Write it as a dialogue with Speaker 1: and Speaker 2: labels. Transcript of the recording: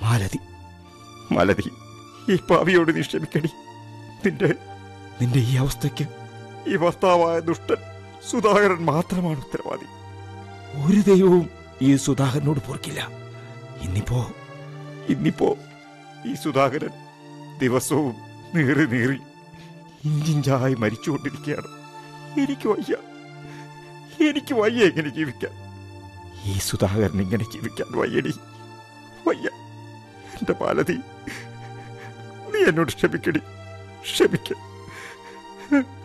Speaker 1: മാലതി മാലതി ഈ പാവിയോട് നീ ക്ഷമിക്കടി നിന്റെ നിന്റെ ഈ അവസ്ഥയ്ക്ക് ഈ ഭർത്താവായ ദുഷ്ടൻ സുധാകരൻ മാത്രമാണ് ഉത്തരവാദി ഒരു ദൈവവും ഈ സുധാകരനോട് പൊറുക്കില്ല ഇന്നിപ്പോ ഇന്നിപ്പോ ഈ സുധാകരൻ ദിവസവും നീറി നീറി ഇഞ്ചിഞ്ചായി മരിച്ചുകൊണ്ടിരിക്കുകയാണ് എനിക്ക് വയ്യ എനിക്ക് വയ്യ എങ്ങനെ ജീവിക്കാൻ ഈ സുധാകരൻ ഇങ്ങനെ ജീവിക്കാൻ വയ്യടി വയ്യ എന്റെ പാലതി നീ എന്നോട് ക്ഷമിക്കടി ക്ഷമിക്ക